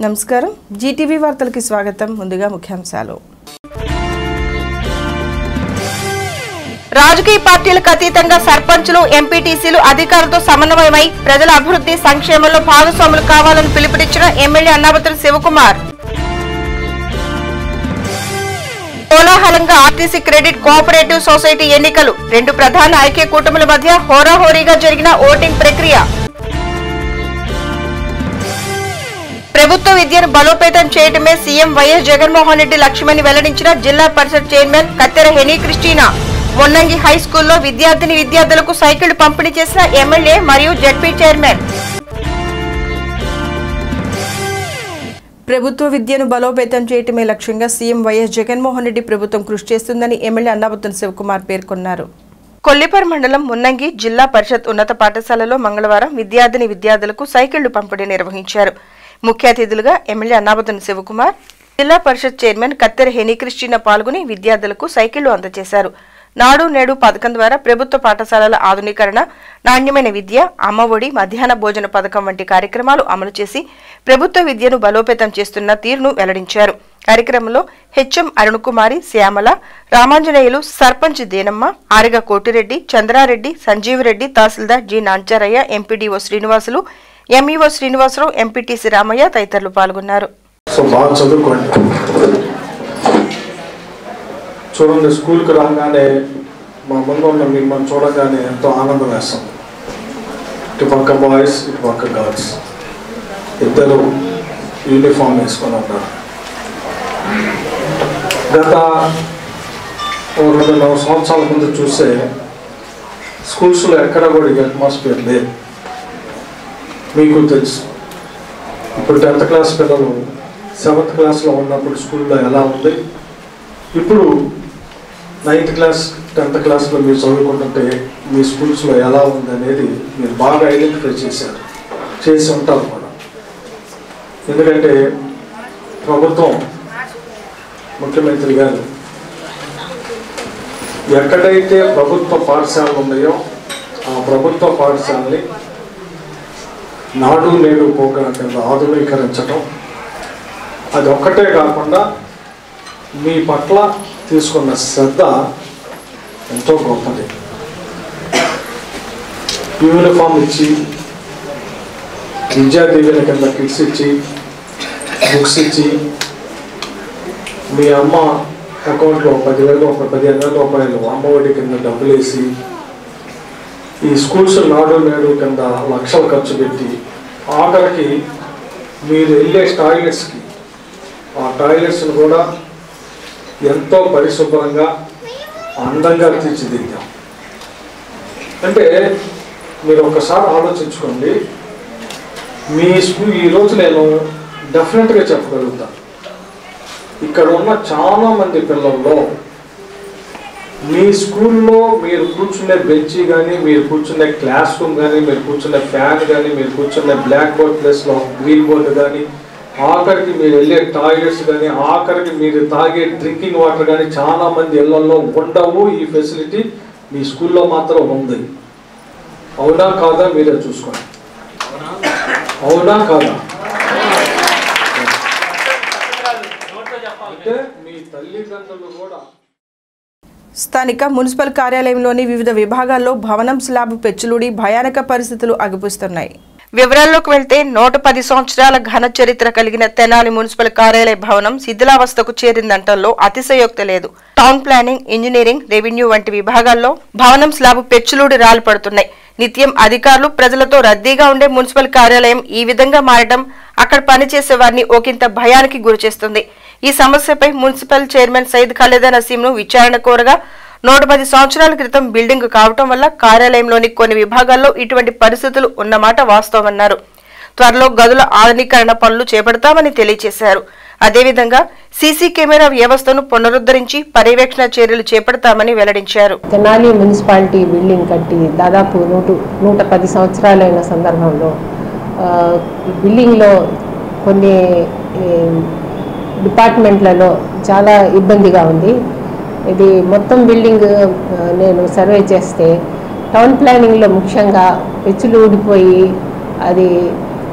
నమస్కారం జీటీవీ వార్తలకి స్వాగతం ముందుగా ముఖ్యాంశాలు రాజకీయ పార్టీలకు అతీతంగా సర్పంచులు ఎంపీటీసీలు అధికారులతో సమన్వయమై ప్రజల అభివృద్ధి సంక్షేమంలో భాగస్వాములు కావాలని పిలుపునిచ్చిన ఎమ్మెల్యే అన్నాబతుల శివకుమార్ కోలాహలంగా ఆర్టీసీ క్రెడిట్ కోఆపరేటివ్ సొసైటీ ఎన్నికలు రెండు ప్రధాన ఐక్య కూటముల మధ్య హోరాహోరీగా జరిగిన ఓటింగ్ ప్రక్రియ ప్రభుత్వ విద్యను బలోపేతం చేయడమే సీఎం వైఎస్ జగన్మోహన్ రెడ్డి లక్ష్యమని వెల్లడించిన జిల్లా పరిషత్ చైర్మన్ కత్తెర హెనీ క్రిస్టీనా మొన్నంగి హై స్కూల్లో విద్యార్థిని విద్యార్థులకు సైకిళ్లు పంపిణీ చేసిన ఎమ్మెల్యే మరియు జడ్పీ చైర్మన్ ప్రభుత్వ విద్యను బలోపేతం చేయటమే లక్ష్యంగా సీఎం వైఎస్ జగన్మోహన్ రెడ్డి ప్రభుత్వం కృషి చేస్తుందని ఎమ్మెల్యే అన్నాబత్తున శివకుమార్ పేర్కొన్నారు కొల్లిపర్ మండలం మున్నంగి జిల్లా పరిషత్ ఉన్నత పాఠశాలలో మంగళవారం విద్యార్థిని విద్యార్థులకు సైకిళ్లు పంపిణీ నిర్వహించారు ముఖ్య అతిథులుగా ఎమ్మెల్యే అన్నాబతుని శివకుమార్ జిల్లా పరిషత్ చైర్మన్ కత్తెర హెనీ క్రిస్టినా పాల్గొని విద్యార్థులకు సైకిళ్లు అందజేశారు నాడు నేడు పథకం ద్వారా ప్రభుత్వ పాఠశాలల ఆధునీకరణ నాణ్యమైన విద్య అమ్మఒడి మధ్యాహ్న భోజన పథకం వంటి కార్యక్రమాలు అమలు చేసి ప్రభుత్వ విద్యను బలోపేతం చేస్తున్న తీరును వెల్లడించారు కార్యక్రమంలో HM Arunakumari Shyamala Ramanjaneyulu sarpanch Denamma Ariga Kotireddy Chandrareddy Sanjeevareddy tahsildar G Nancharaiah MPDO Srinivasulu MEO Srinivasarao MPTC Ramaiah తదితరులు పాల్గొన్నారు సో బాగా చదువుకోండి చూడండి స్కూల్కి రాగానే మా ముందు ఉన్న మిమ్మల్ని చూడగానే ఎంతో ఆనందం వేస్తాం ఇటు పక్క బాయ్స్ ఇటు పక్క గర్ల్స్ ఇద్దరు యూనిఫామ్ వేసుకొని ఉన్నారు గత ఓ రెండున్నర సంవత్సరాల ముందు చూస్తే స్కూల్స్లో ఎక్కడ కూడా ఈ అట్మాస్ఫియర్ లేదు మీకు తెలుసు ఇప్పుడు టెన్త్ క్లాస్ పిల్లలు సెవెంత్ క్లాస్లో ఉన్నప్పుడు స్కూల్లో ఎలా ఉంది ఇప్పుడు నైన్త్ క్లాస్ టెన్త్ క్లాస్లో మీరు చదువుకుంటుంటే మీ స్కూల్స్లో ఎలా ఉంది అనేది మీరు బాగా ఐడెంటిఫై చేశారు చేసి ఉంటారు కూడా ఎందుకంటే ప్రభుత్వం ముఖ్యమంత్రి గారు ఎక్కడైతే ప్రభుత్వ పాఠశాలలు ఉన్నాయో ఆ ప్రభుత్వ పాఠశాలని నాడు నేడు ప్రోగ్రాం కింద ఆధునీకరించడం అది ఒక్కటే కాకుండా మీ పట్ల తీసుకున్న శ్రద్ధ ఎంతో గొప్పది యూనిఫామ్ ఇచ్చి విద్యా దీవెన కింద కిట్స్ ఇచ్చి బుక్స్ ఇచ్చి మీ అమ్మ అకౌంట్లో పదివేలు ఒక పదిహేను వేల రూపాయలు అమ్మఒడి కింద డబ్బులు వేసి ఈ స్కూల్స్ నాడు నేడు కింద లక్షలు ఖర్చు పెట్టి ఆఖరికి మీరు వెళ్ళే టాయిలెట్స్కి ఆ టాయిలెట్స్ని కూడా ఎంతో పరిశుభ్రంగా అందంగా తీర్చిదిద్దాం అంటే మీరు ఒకసారి ఆలోచించుకోండి మీ స్కూల్ ఈరోజు నేను డెఫినెట్గా చెప్పగలుగుతాను ఇక్కడ ఉన్న చాలా మంది పిల్లల్లో మీ స్కూల్లో మీరు కూర్చునే బెంచీ కానీ మీరు కూర్చునే క్లాస్ రూమ్ కానీ మీరు కూర్చునే ఫ్యాన్ కానీ మీరు కూర్చునే బ్లాక్ బోర్డ్ ప్లేస్లో గ్రీన్ బోర్డు కానీ ఆఖరికి మీరు వెళ్ళే టాయిలెట్స్ కానీ ఆఖరికి మీరు తాగే డ్రింకింగ్ వాటర్ కానీ చాలా మంది ఇళ్లలో ఉండవు ఈ ఫెసిలిటీ మీ స్కూల్లో మాత్రం ఉంది అవునా కాదా మీరే చూసుకోండి అవునా కాదా అంటే మీ తల్లిదండ్రులు కూడా స్థానిక మున్సిపల్ కార్యాలయంలోని వివిధ విభాగాల్లో భవనం స్లాబ్ పెచ్చులుడి భయానక పరిస్థితులు అగుపిస్తున్నాయి వివరాల్లోకి వెళ్తే నూట పది సంవత్సరాల ఘన చరిత్ర కలిగిన తెనాలి మున్సిపల్ కార్యాలయ భవనం శిథిలావస్థకు చేరిందంటల్లో అతిశయోక్తి లేదు టౌన్ ప్లానింగ్ ఇంజనీరింగ్ రెవెన్యూ వంటి విభాగాల్లో భవనం స్లాబ్ పెచ్చులుడి రాలు పడుతున్నాయి నిత్యం అధికారులు ప్రజలతో రద్దీగా ఉండే మున్సిపల్ కార్యాలయం ఈ విధంగా మారడం అక్కడ పనిచేసే వారిని ఒకంత భయానికి గురిచేస్తుంది ఈ సమస్యపై మున్సిపల్ చైర్మన్ సయ్యద్ ఖలీదా నసీంను విచారణ కోరగా నూట పది సంవత్సరాల క్రితం బిల్డింగ్ కావటం వల్ల కార్యాలయంలోని కొన్ని విభాగాల్లో ఇటువంటి పరిస్థితులు ఉన్నమాట వాస్తవమన్నారు త్వరలో గదుల ఆధునీకరణ పనులు చేపడతామని తెలియజేశారు అదేవిధంగా సీసీ కెమెరా వ్యవస్థను పునరుద్ధరించి పర్యవేక్షణ చర్యలు చేపడతామని వెల్లడించారు తెనాలి మున్సిపాలిటీ బిల్డింగ్ కట్టి దాదాపు నూట నూట పది సంవత్సరాలైన సందర్భంలో ఆ, ఈ బిల్డింగ్లో కొన్ని ఈ, డిపార్ట్మెంట్లలో చాలా ఇబ్బందిగా ఉంది ఇది మొత్తం బిల్డింగ్ ఆ, నేను సర్వే చేస్తే టౌన్ ప్లానింగ్లో ముఖ్యంగా పెచ్చులు ఊడిపోయి అది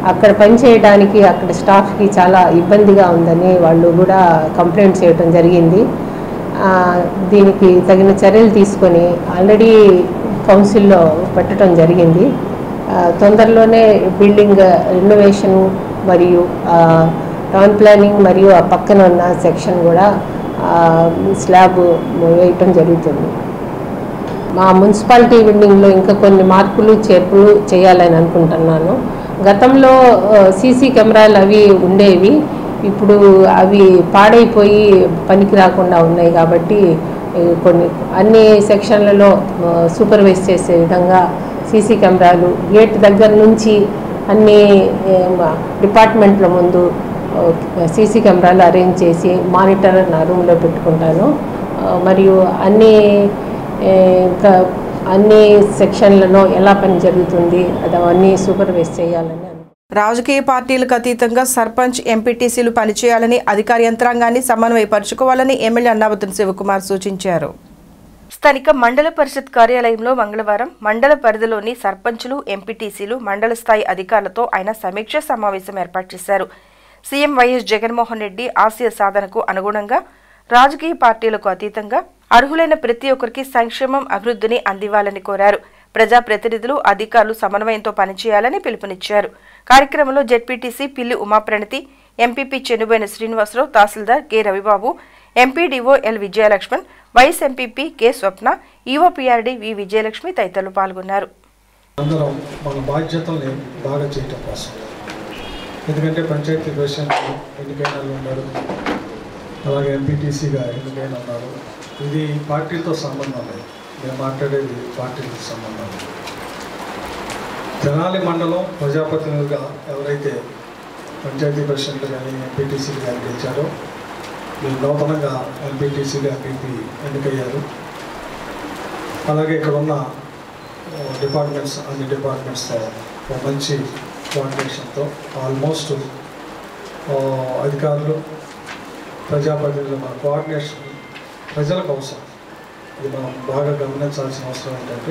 అక్కడ పనిచేయడానికి అక్కడ స్టాఫ్కి చాలా ఇబ్బందిగా ఉందని వాళ్ళు కూడా కంప్లైంట్ చేయడం జరిగింది ఆ, దీనికి తగిన చర్యలు తీసుకొని ఆల్రెడీ కౌన్సిల్లో పెట్టడం జరిగింది ఆ, తొందరలోనే బిల్డింగ్ రెనోవేషన్ మరియు ఆ, టౌన్ ప్లానింగ్ మరియు ఆ పక్కన ఉన్న సెక్షన్ కూడా ఆ, స్లాబ్ వేయటం జరుగుతుంది మా మున్సిపాలిటీ బిల్డింగ్లో ఇంకా కొన్ని మార్పులు చేర్పులు చేయాలని అనుకుంటున్నాను గతంలో సీసీ కెమెరాలు అవి ఉండేవి ఇప్పుడు అవి పాడైపోయి పనికి రాకుండా ఉన్నాయి కాబట్టి ఈ కొన్ని అన్ని సెక్షన్లలో ఆ, సూపర్వైజ్ చేసే విధంగా సీసీ కెమెరాలు గేట్ దగ్గర నుంచి అన్ని ఏ, మ- డిపార్ట్మెంట్ల ముందు సీసీ కెమెరాలు అరేంజ్ చేసి మానిటర్ నా రూమ్లో పెట్టుకుంటాను ఆ, మరియు అన్ని ఏ, ఇంకా అన్ని సెక్షన్లలో ఎలా పని జరుగుతుంది అది అవన్నీ సూపర్వైజ్ చేయాలని అనుకుంటున్నాను. రాజకీయ పార్టీలకు అతీతంగా సర్పంచ్ ఎంపీటీసీలు పనిచేయాలని అధికార యంత్రాంగాన్ని సమన్వయపరచుకోవాలని ఎమ్మెల్యే అన్నావతుని శివకుమార్ సూచించారు స్థానిక మండల పరిషత్ కార్యాలయంలో మంగళవారం మండల పరిధిలోని సర్పంచులు ఎంపీటీసీలు మండల స్థాయి అధికారులతో ఆయన సమీక్ష సమావేశం ఏర్పాటు చేశారు సీఎం వైఎస్ జగన్మోహన్ రెడ్డి ఆశయ సాధనకు అనుగుణంగా రాజకీయ పార్టీలకు అతీతంగా అర్హులైన ప్రతి ఒక్కరికి సంక్షేమం అభివృద్ధిని అందివ్వాలని కోరారు ప్రజాప్రతినిధులు అధికారులు సమన్వయంతో పనిచేయాలని పిలుపునిచ్చారు కార్యక్రమంలో ZPTC Pilli Umapranathi MPP Chennuboina Srinivasarao tahsildar K Ravibabu MPDO L Vijayalakshman vice MPP K Swapna EOPRD V Vijayalakshmi తదితరులు పాల్గొన్నారు అందరం మన బాధ్యతల్ని బాగా చేయటం కోసం ఎందుకంటే పంచాయతీ ప్రెసిడెంట్ ఎన్నికైన వాళ్ళు ఉన్నారు అలాగే ఎంపీటీసీగా ఎన్నికైన ఉన్నారు ఇది పార్టీలతో సంబంధం లేదు నేను మాట్లాడేది పార్టీలతో సంబంధం లేదు తెనాలి మండలం ప్రజాప్రతినిధులుగా ఎవరైతే పంచాయతీ ప్రెసిడెంట్లు కానీ ఎంపీటీసీలు కానీ గెలిచారో మీరు నూతనంగా ఎంపీటీసీలు ఎంపీపీ ఎన్నికయ్యారు అలాగే ఇక్కడ ఉన్న డిపార్ట్మెంట్స్ అన్ని డిపార్ట్మెంట్స్తో ఒక మంచి కోఆర్డినేషన్తో ఆల్మోస్ట్ అధికారులు ప్రజాప్రతినిధులు మన కోఆర్డినేషన్ ప్రజలకు అవసరం ఇది మనం బాగా గమనించాల్సిన అవసరం ఏంటంటే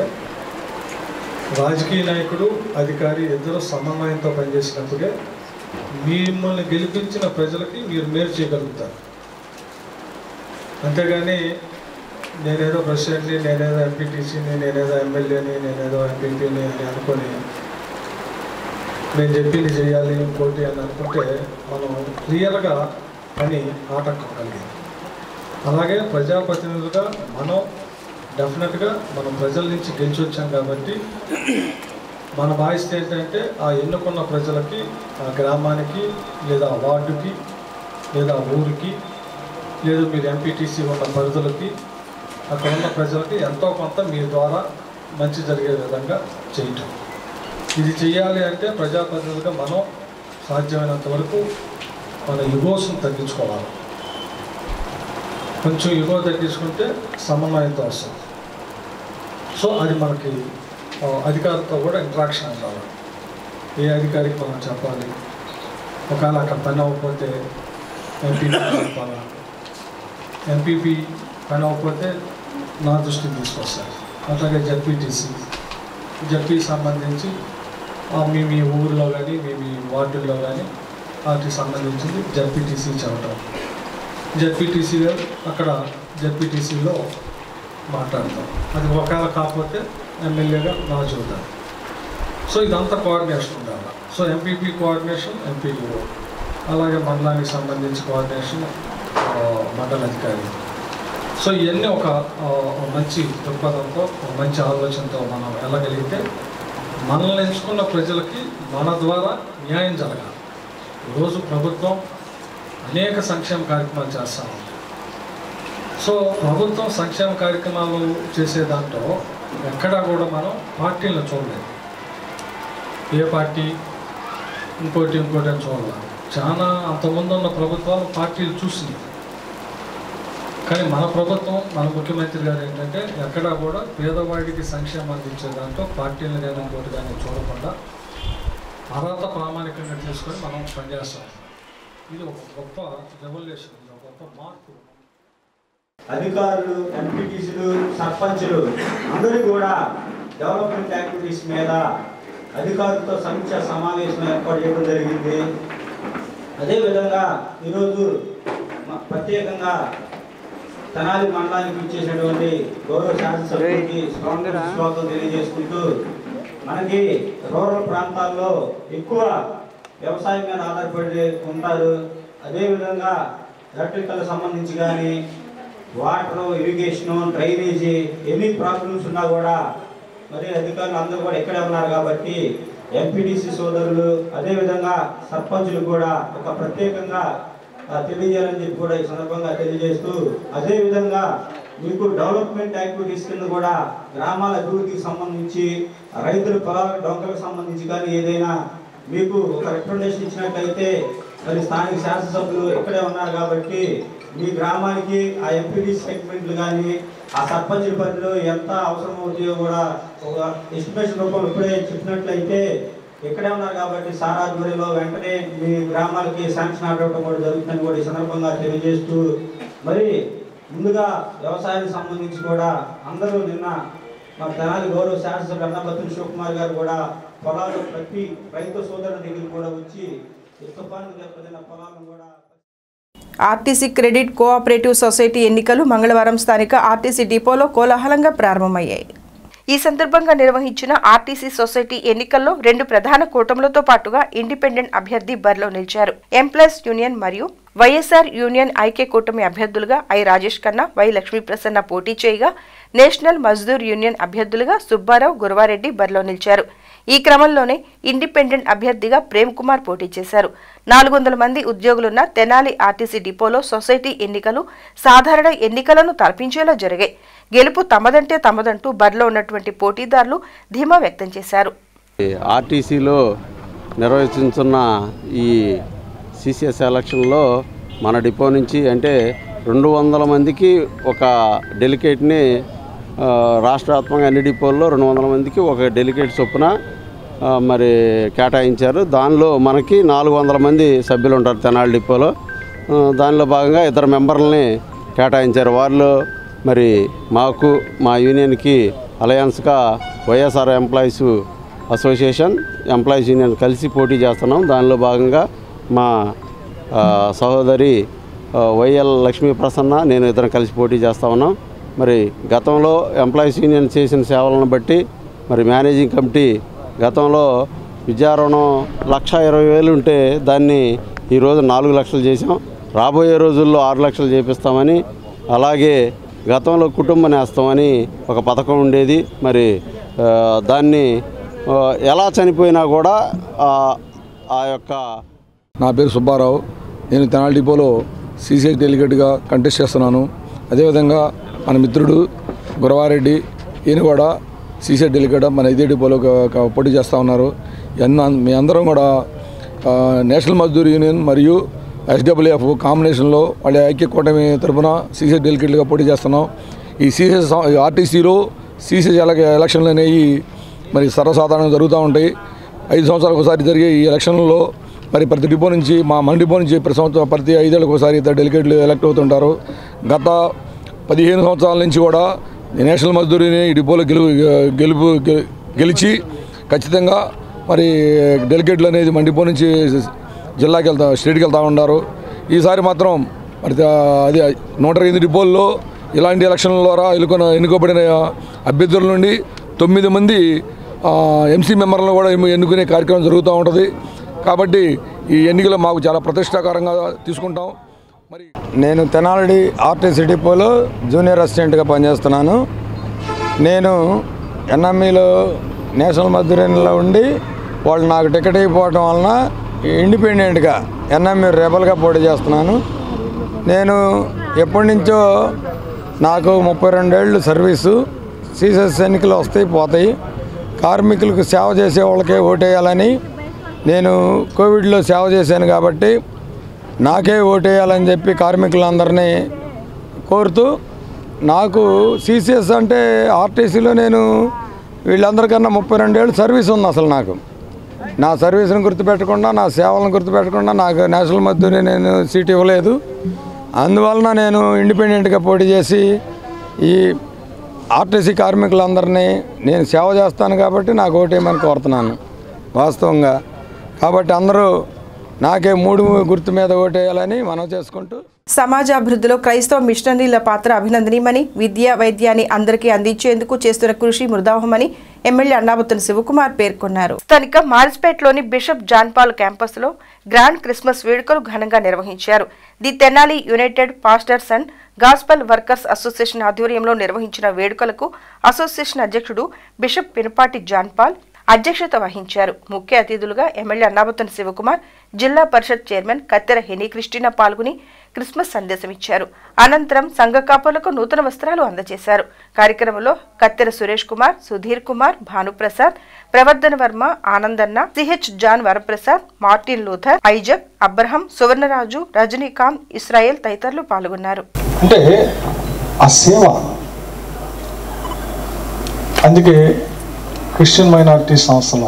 రాజకీయ నాయకుడు అధికారి ఇద్దరు సమన్వయంతో పనిచేసినప్పుడే మిమ్మల్ని గెలిపించిన ప్రజలకి మీరు మేలు చేయగలుగుతారు అంతేగాని నేనేదో ప్రెసిడెంట్ని నేనేదో ఎంపీటీసీని నేనేదో ఎమ్మెల్యేని నేనేదో ఎంపీపీని అని అనుకొని నేను చెప్పింది చేయాలి ఇంకోటి అని అనుకుంటే మనం క్లియర్గా పని ఆటంకం కలిగింది అలాగే ప్రజాప్రతినిధులుగా మనం డెఫినెట్గా మనం ప్రజల నుంచి గెలిచి వచ్చాం కాబట్టి మన బాధ్యత ఏంటంటే ఆ ఎన్నుకున్న ప్రజలకి ఆ గ్రామానికి లేదా ఆ వార్డుకి లేదా ఆ ఊరికి లేదు మీరు ఎంపీటీసీ ఉన్న పరిధులకి అక్కడ ఉన్న ప్రజలకి ఎంతో కొంత మీ ద్వారా మంచి జరిగే విధంగా చేయటం ఇది చేయాలి అంటే ప్రజాప్రతినిధులుగా మనం సాధ్యమైనంత వరకు మన యుగోస్ని తగ్గించుకోవాలి కొంచెం యుగో తగ్గించుకుంటే సమన్వయంతో వస్తుంది సో అది మనకి ఆ, అధికారితో కూడా ఇంటరాక్షన్ ఉండాలి ఏ అధికారికి మనం చెప్పాలి ఒకవేళ అక్కడ పని అవ్వకపోతే ఎంపీపీ చెప్పాలా ఎంపీపీ పని అవ్వకపోతే నా దృష్టికి తీసుకొస్తారు అట్లాగే జడ్పీటీసీ జడ్పీ సంబంధించి ఆ, మీ మీ ఊరిలో కానీ మీ మీ వార్డుల్లో కానీ వాటికి సంబంధించింది జడ్పీటీసీ చెప్పటం జడ్పీటీసీ గారు అక్కడ జడ్పీటీసీలో మాట్లాడతాం అది ఒకవేళ కాకపోతే ఎమ్మెల్యేగా నా చూద్దాం సో ఇదంతా కోఆర్డినేషన్ ఉండాలి సో ఎంపీపీ కోఆర్డినేషన్ ఎంపీఓ అలాగే మండలానికి సంబంధించి కోఆర్డినేషన్ ఆ, మండల అధికారి సో ఇవన్నీ ఒక ఆ, ఒక మంచి దృక్పథంతో ఒక మంచి ఆలోచనతో మనం వెళ్ళగలిగితే మనల్ని ఎంచుకున్న ప్రజలకి మన ద్వారా న్యాయం జరగాలి ఈరోజు ప్రభుత్వం అనేక సంక్షేమ కార్యక్రమాలు చేస్తా ఉంది సో ప్రభుత్వం సంక్షేమ కార్యక్రమాలు చేసే దాంట్లో ఎక్కడా కూడా మనం పార్టీలను చూడలేదు ఏ పార్టీ ఇంకోటి ఇంకోటి అని చూడాలి చాలా అంతకుముందు ఉన్న ప్రభుత్వాలు పార్టీలు చూసింది కానీ మన ప్రభుత్వం మన ముఖ్యమంత్రి గారు ఏంటంటే ఎక్కడా కూడా పేదవాడికి సంక్షేమం అందించే దాంట్లో పార్టీలను కానీ ఇంకోటి కానీ చూడకుండా అర్హత ప్రామాణికంగా తీసుకొని మనం పనిచేస్తాం ఇది ఒక గొప్ప రెవల్యూషన్ ఇది ఒక గొప్ప మార్పు అధికారులు ఎంపీటీసీలు సర్పంచులు అందరూ కూడా డెవలప్మెంట్ యాక్టివిటీస్ మీద అధికారులతో సమీక్ష సమావేశం ఏర్పాటు చేయడం జరిగింది అదేవిధంగా ఈరోజు మ- ప్రత్యేకంగా తెనాలి మండలానికి ఇచ్చేసినటువంటి గౌరవ శాసనసభ్యుడికి స్వాగతం స్వాగతం తెలియజేసుకుంటూ మనకి రూరల్ ప్రాంతాల్లో ఎక్కువ వ్యవసాయం మీద ఆధారపడి ఉంటారు అదేవిధంగా ఎలక్ట్రికల్ సంబంధించి కానీ వాటర్ ఇరిగేషన్ డ్రైనేజీ ఎన్ని ప్రాబ్లమ్స్ ఉన్నా కూడా మరి అధికారులు అందరూ కూడా ఇక్కడే ఉన్నారు కాబట్టి ఎంపీడీసీ సోదరులు అదేవిధంగా సర్పంచులు కూడా ఒక ప్రత్యేకంగా ఆ, తెలియజేయాలని చెప్పి కూడా ఈ సందర్భంగా తెలియజేస్తూ అదేవిధంగా మీకు డెవలప్మెంట్ యాక్టివిటీస్ కింద కూడా గ్రామాల అభివృద్ధికి సంబంధించి రైతుల పొలాల డొంకలకు సంబంధించి కానీ ఏదైనా మీకు ఒక రికమెండేషన్ ఇచ్చినట్లయితే మరి స్థానిక శాసనసభ్యులు ఇక్కడే ఉన్నారు కాబట్టి మీ గ్రామానికి ఆ ఎంపీడీ సెగ్మెంట్లు కానీ ఆ సర్పంచుల పరిధిలో ఎంత అవసరం అవుతాయో కూడా ఒక ఎస్టిమేషన్ రూపంలో ఇప్పుడే చెప్పినట్లయితే ఇక్కడే ఉన్నారు కాబట్టి సార్ ఆధ్వర్యంలో వెంటనే మీ గ్రామాలకి శాంక్షన్ ఆర్డర్ ఇవ్వడం కూడా జరుగుతుందని కూడా ఈ సందర్భంగా తెలియజేస్తూ మరి ముందుగా వ్యవసాయానికి సంబంధించి కూడా అందరూ నిన్న మా తెనాలి గౌరవ శాసనసభ్యులు అన్నపత్రి శివకుమార్ గారు కూడా పొలాలు ప్రతి రైతు సోదరుల దగ్గర కూడా వచ్చి ఈ తుఫాను దెబ్బతిన్న పొలాలను కూడా ఆర్టీసీ క్రెడిట్ కోఆపరేటివ్ సొసైటీ ఎన్నికలు మంగళవారం స్థానిక ఆర్టీసీ డిపోలో కోలాహలంగా ప్రారంభమయ్యాయి ఈ సందర్భంగా నిర్వహించిన ఆర్టీసీ సొసైటీ ఎన్నికల్లో రెండు ప్రధాన కూటములతో పాటుగా ఇండిపెండెంట్ అభ్యర్థి బరిలో నిలిచారు ఎంప్లాయస్ యూనియన్ మరియు వైఎస్ఆర్ యూనియన్ ఐక్య కూటమి అభ్యర్థులుగా ఐ రాజేష్ ఖన్నా వై లక్ష్మీ ప్రసన్న పోటీ చేయగా నేషనల్ మజ్దూర్ యూనియన్ అభ్యర్థులుగా సుబ్బారావు గురవారెడ్డి బరిలో నిలిచారు ఈ క్రమంలోనే ఇండిపెండెంట్ అభ్యర్థిగా ప్రేమ్ కుమార్ పోటీ చేశారు నాలుగు వందల మంది ఉద్యోగులున్న తెనాలి ఆర్టీసీ డిపోలో సొసైటీ ఎన్నికలు సాధారణ ఎన్నికలను తలపించేలా జరిగాయి గెలుపు తమదంటే తమదంటూ బరిలో ఉన్నటువంటి పోటీదారులు ధీమా వ్యక్తం చేశారు ఆర్టీసీలో నిర్వహించున్న ఈ సిసిఎస్ ఎలక్షన్లో మన డిపో నుంచి అంటే రెండు వందల మందికి ఒక డెలికేట్ని ఆ, రాష్ట్ర వ్యాప్తంగా అన్ని డిపోల్లో రెండు వందల మందికి ఒక డెలికేట్ చొప్పున ఆ, మరి కేటాయించారు దానిలో మనకి నాలుగు వందల మంది సభ్యులు ఉంటారు తెనాలి డిపోలో ఆ, దానిలో భాగంగా ఇద్దరు మెంబర్లని కేటాయించారు వారిలో మరి మాకు మా యూనియన్కి అలయన్స్గా YSR employees association employees union కలిసి పోటీ చేస్తున్నాం దానిలో భాగంగా మా ఆ, సహోదరి ఆ, వైఎల్ లక్ష్మీ ప్రసన్న నేను ఇద్దరం కలిసి పోటీ చేస్తా ఉన్నాం మరి గతంలో ఎంప్లాయీస్ యూనియన్ చేసిన సేవలను బట్టి మరి మేనేజింగ్ కమిటీ గతంలో విద్యా రుణం లక్ష ఇరవై వేలు ఉంటే దాన్ని ఈరోజు నాలుగు లక్షలు చేసాం రాబోయే రోజుల్లో ఆరు లక్షలు చేపిస్తామని అలాగే గతంలో కుటుంబ నేస్తామని ఒక పథకం ఉండేది మరి ఆ, దాన్ని ఆ, ఎలా చనిపోయినా కూడా ఆ, ఆ యొక్క నా పేరు సుబ్బారావు నేను తెనాలి డిపోలో సీసీఐ డెలిగేట్గా కంటెస్ట్ చేస్తున్నాను అదేవిధంగా మన మిత్రుడు గురవారెడ్డి ఈయన కూడా సీసీఐ డెలిగేట్ మన ఇదే డిపోలో క- క- పోటీ చేస్తూ ఉన్నారు ఎన్న మీ అందరం కూడా ఆ, నేషనల్ మజ్దూర్ యూనియన్ మరియు ఎస్డబ్ల్యూఎఫ్ కాంబినేషన్లో వాళ్ళ ఐక్య కూటమి తరఫున సీసీఐ డెలిగేట్గా పోటీ చేస్తున్నాం ఈ సీసీఐ ఆర్టీసీలో సీసీఐ ఎలక్షన్లు అనేవి మరి సర్వసాధారణంగా జరుగుతూ ఉంటాయి ఐదు సంవత్సరాలకు ఒకసారి జరిగే ఈ ఎలక్షన్లలో మరి ప్రతి డిపో నుంచి మా మన డిపో నుంచి ప్రతి సంవత్సరం ప్రతి ఐదేళ్ళకి ఒకసారి ఇద్దరు డెలిగేట్లు ఎలక్ట్ అవుతుంటారు గత పదిహేను సంవత్సరాల నుంచి కూడా ఈ నేషనల్ మజ్దూరిని ఈ డిపోలో గెలుపు గెలుపు గె- గెలిచి ఖచ్చితంగా మరి డెలిగేట్లు అనేది మన డిపో నుంచి జిల్లాకి వెళ్తా స్టేట్కి వెళ్తూ ఉన్నారు ఈసారి మాత్రం మరి దా- అది నూట ఎనిమిది డిపోల్లో ఇలాంటి ఎలక్షన్ల ద్వారా ఎన్నుకొన ఎన్నుకోబడిన అభ్యర్థుల నుండి తొమ్మిది మంది ఎంసీ మెంబర్లను కూడా ఎన్ను- ఎన్నుకునే కార్యక్రమం జరుగుతూ ఉంటుంది కాబట్టి ఈ ఎన్నికలు మాకు చాలా ప్రతిష్టాకరంగా తీసుకుంటాం మరి నేను తెనాలి ఆర్టీసీ డిపోలో జూనియర్ అసిస్టెంట్గా పనిచేస్తున్నాను నేను ఎన్ఎంఈలో నేషనల్ మధ్యరేణిలో ఉండి వాళ్ళు నాకు టికెట్ అయిపోవడం వలన ఇండిపెండెంట్గా ఎన్ఎంఈ రెబల్గా పోటీ చేస్తున్నాను నేను ఎప్పటి నుంచో నాకు ముప్పై రెండేళ్ళు సర్వీసు సీసెస్ ఎన్నికలు వస్తాయి పోతాయి కార్మికులకు సేవ చేసే వాళ్ళకే ఓటేయాలని నేను కోవిడ్లో సేవ చేశాను కాబట్టి నాకే ఓటేయాలని చెప్పి కార్మికులందరినీ కోరుతూ నాకు సీసీఎస్ అంటే ఆర్టీసీలో నేను వీళ్ళందరికన్నా ముప్పై రెండేళ్ళు సర్వీస్ ఉంది అసలు నాకు నా సర్వీస్ని గుర్తుపెట్టకుండా నా సేవలను గుర్తుపెట్టకుండా నాకు నేషనల్ మధ్యని నేను సీట్ ఇవ్వలేదు అందువలన నేను ఇండిపెండెంట్గా పోటీ చేసి ఈ ఆర్టీసీ కార్మికులందరినీ నేను సేవ చేస్తాను కాబట్టి నాకు ఓటేయమని కోరుతున్నాను వాస్తవంగా కాబట్టి అందరూ నాకే మూడు గుర్తు మీద ఓటేయాలని మనం చేసుకుంటూ సమాజ అభివృద్ధిలో క్రైస్తవ మిషనరీల పాత్ర అభినందనీయమని విద్య వైద్యాన్ని అందరికీ అందించేందుకు చేస్తున్న కృషి మృదాహమని ఎమ్మెల్యే అన్నాబుతుని శివకుమార్ పేర్కొన్నారు స్థానిక మారిస్పేట్లోని బిషప్ జాన్పాల్ క్యాంపస్లో గ్రాండ్ క్రిస్మస్ వేడుకలు ఘనంగా నిర్వహించారు the Tenali united pastors and gospel workers association ఆధ్వర్యంలో నిర్వహించిన వేడుకలకు అసోసియేషన్ అధ్యక్షుడు బిషప్ పినపాటి జాన్పాల్ అధ్యక్షత వహించారు ముఖ్య అతిథులుగా ఎమ్మెల్యే అన్నాబతుని శివకుమార్ జిల్లా పరిషత్ చైర్మన్ కత్తెర హెనీ క్రిస్టినా పాల్గొని క్రిస్మస్ సందేశం ఇచ్చారు అనంతరం సంఘ కాపులకు నూతన వస్త్రాలు అందజేశారు కార్యక్రమంలో Kattera Suresh Kumar Sudhir Kumar Bhanuprasad Pravardhana Varma Anandanna CH John Varaprasad Martin Luther Isaac Abraham Suvarnaraju Rajinikanth Israel తదితరులు పాల్గొన్నారు అంటే ఆ సేవ అందుకే క్రిస్టియన్ మైనారిటీ సంస్థలో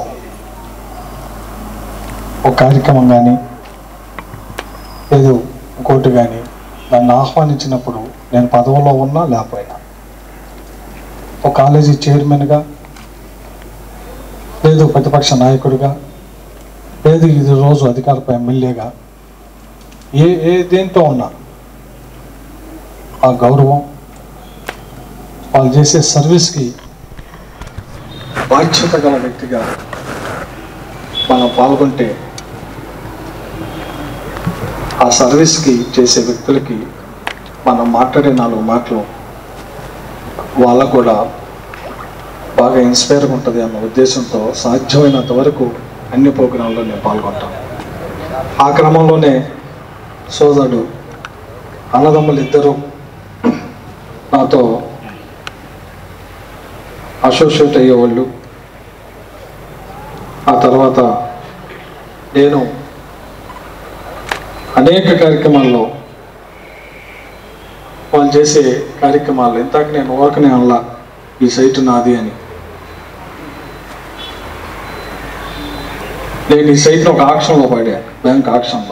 ఒక కార్యక్రమం కానీ ఏదో ఇంకోటి కానీ నన్ను ఆహ్వానించినప్పుడు నేను పదవిలో ఉన్నా లేకపోయినా ఒక కాలేజీ చైర్మన్గా లేదు ప్రతిపక్ష నాయకుడిగా లేదు ఇది రోజు అధికారపు ఎమ్మెల్యేగా ఏ ఏ దేంతో ఉన్నా ఆ గౌరవం వాళ్ళు చేసే సర్వీస్కి బాధ్యత గల వ్యక్తిగా మనం పాల్గొంటే ఆ సర్వీస్కి చేసే వ్యక్తులకి మనం మాట్లాడే నాలుగు మాటలు వాళ్ళకు కూడా బాగా ఇన్స్పైర్గా ఉంటుంది అన్న ఉద్దేశంతో సాధ్యమైనంత వరకు అన్ని ప్రోగ్రాంలో నేను పాల్గొంటాను ఆ క్రమంలోనే సోదరుడు అన్నదమ్ములు ఇద్దరు నాతో అసోసియేట్ అయ్యేవాళ్ళు ఆ తర్వాత నేను అనేక కార్యక్రమాల్లో వాళ్ళు చేసే కార్యక్రమాలు ఇంతాక నేను ఊరకనే అనలా ఈ సైట్ నాది అని నేను ఈ సైట్ని ఒక ఆక్షన్లో పాడా బ్యాంక్ ఆక్షన్లో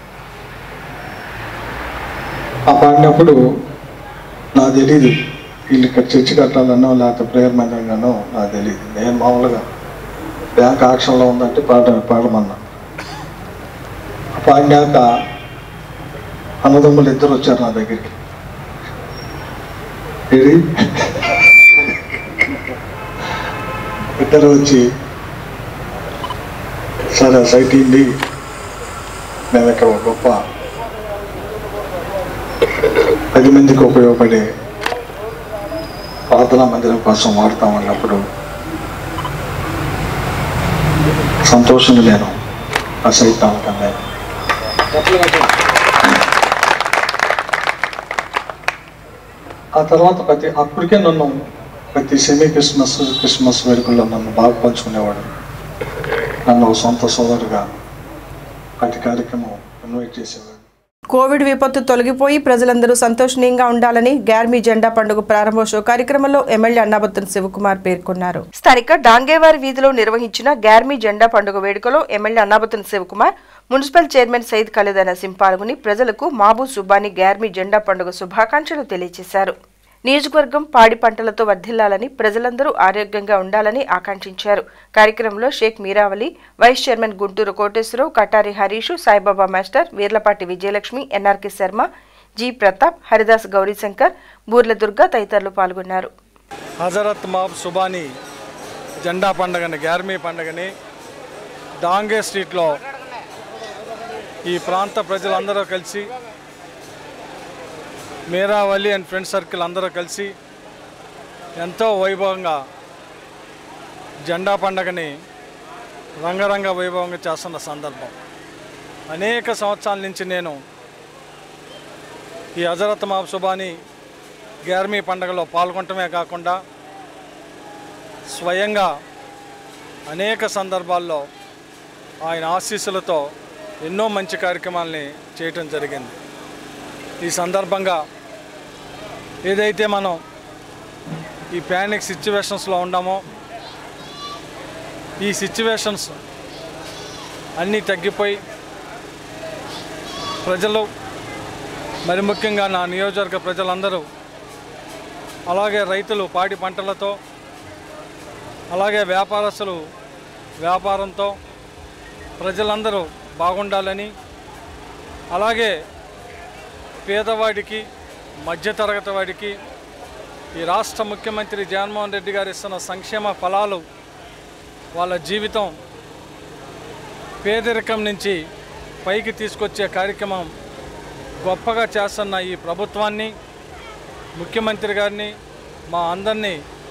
ఆ పాడినప్పుడు నాకు తెలీదు వీళ్ళు ఇక్కడ చర్చి కట్టాలనో లేకపోతే ప్రేయర్ మందిరంగానో నాకు తెలియదు నేను మామూలుగా బ్యాంక్ ఆక్షన్లో ఉందంటే పాడ పాడమన్నా పాడినాక అన్నదమ్ములు ఇద్దరు వచ్చారు నా దగ్గరికి ఏడి ఇద్దరు వచ్చి సరే సైట్ ఇండి మేము ఇక్కడ ఒక గొప్ప పది మందికి ఉపయోగపడే ప్రార్థనా మందిరం కోసం వాడతామన్నప్పుడు సంతోషంగా నేను ఆ సైట్ నమ్మకంగా ఆ తర్వాత ప్రతి అప్పటికే నన్ను ప్రతి సెమీ క్రిస్మస్ క్రిస్మస్ వేడుకల్లో నన్ను బాగా పంచుకునేవాడు నన్ను ఒక సొంత సోదరుగా ప్రతి కార్యక్రమం ఇన్వైట్ చేసేవాడు కోవిడ్ విపత్తు తొలగిపోయి ప్రజలందరూ సంతోషనీయంగా ఉండాలని గ్యార్మీ జెండా పండుగ ప్రారంభోత్సవ కార్యక్రమంలో ఎమ్మెల్యే అన్నాబత్తున శివకుమార్ పేర్కొన్నారు స్థానిక డాంగేవారి వీధిలో నిర్వహించిన గ్యార్మీ జెండా పండుగ వేడుకలో MLA Annabathuni Sivakumar municipal chairman Syed Khalid Naseem పాల్గొని ప్రజలకు మాబూ సుబ్బాని గ్యార్మీ జెండా పండుగ శుభాకాంక్షలు తెలియజేశారు నియోజకవర్గం పాడి పంటలతో వర్ధిల్లాలని ప్రజలందరూ ఆరోగ్యంగా ఉండాలని ఆకాంక్షించారు కార్యక్రమంలో Sheikh Meeravali vice chairman Guntur Koteswararao Katari Harish Saibaba master Veerlapati Vijayalakshmi NRK Sharma G Pratap Haridas Gaurishankar Burla Durga తదితరులు పాల్గొన్నారు హజరత్ మాబ్ సుబానీ జెండా పండగని గ్యార్మీ పండగని డాంగే స్ట్రీట్లో ఈ ప్రాంత ప్రజలందరూ కలిసి మీరావలి అండ్ ఫ్రెండ్ సర్కిల్ అందరూ కలిసి ఎంతో వైభవంగా జెండా పండగని రంగరంగ వైభవంగా చేస్తున్న సందర్భం అనేక సంవత్సరాల నుంచి నేను ఈ హజరత్ మాబ్ సుబానీ గ్యార్మీ పండుగలో పాల్గొనటమే కాకుండా స్వయంగా అనేక సందర్భాల్లో ఆయన ఆశీస్సులతో ఎన్నో మంచి కార్యక్రమాల్ని చేయటం జరిగింది ఈ సందర్భంగా ఏదైతే మనం ఈ ప్యానిక్ సిచ్యువేషన్స్లో ఉన్నామో ఈ సిచ్యువేషన్స్ అన్నీ తగ్గిపోయి ప్రజలు మరి ముఖ్యంగా నా నియోజకవర్గ ప్రజలందరూ అలాగే రైతులు పాడి పంటలతో అలాగే వ్యాపారస్తులు వ్యాపారంతో ప్రజలందరూ బాగుండాలని అలాగే పేదవాడికి మధ్యతరగతి వాడికి ఈ రాష్ట్ర ముఖ్యమంత్రి జగన్మోహన్ రెడ్డి గారు ఇస్తున్న సంక్షేమ ఫలాలు వాళ్ళ జీవితం పేదరికం నుంచి పైకి తీసుకొచ్చే కార్యక్రమం గొప్పగా చేస్తున్న ఈ ప్రభుత్వాన్ని ముఖ్యమంత్రి గారిని మా అందరినీ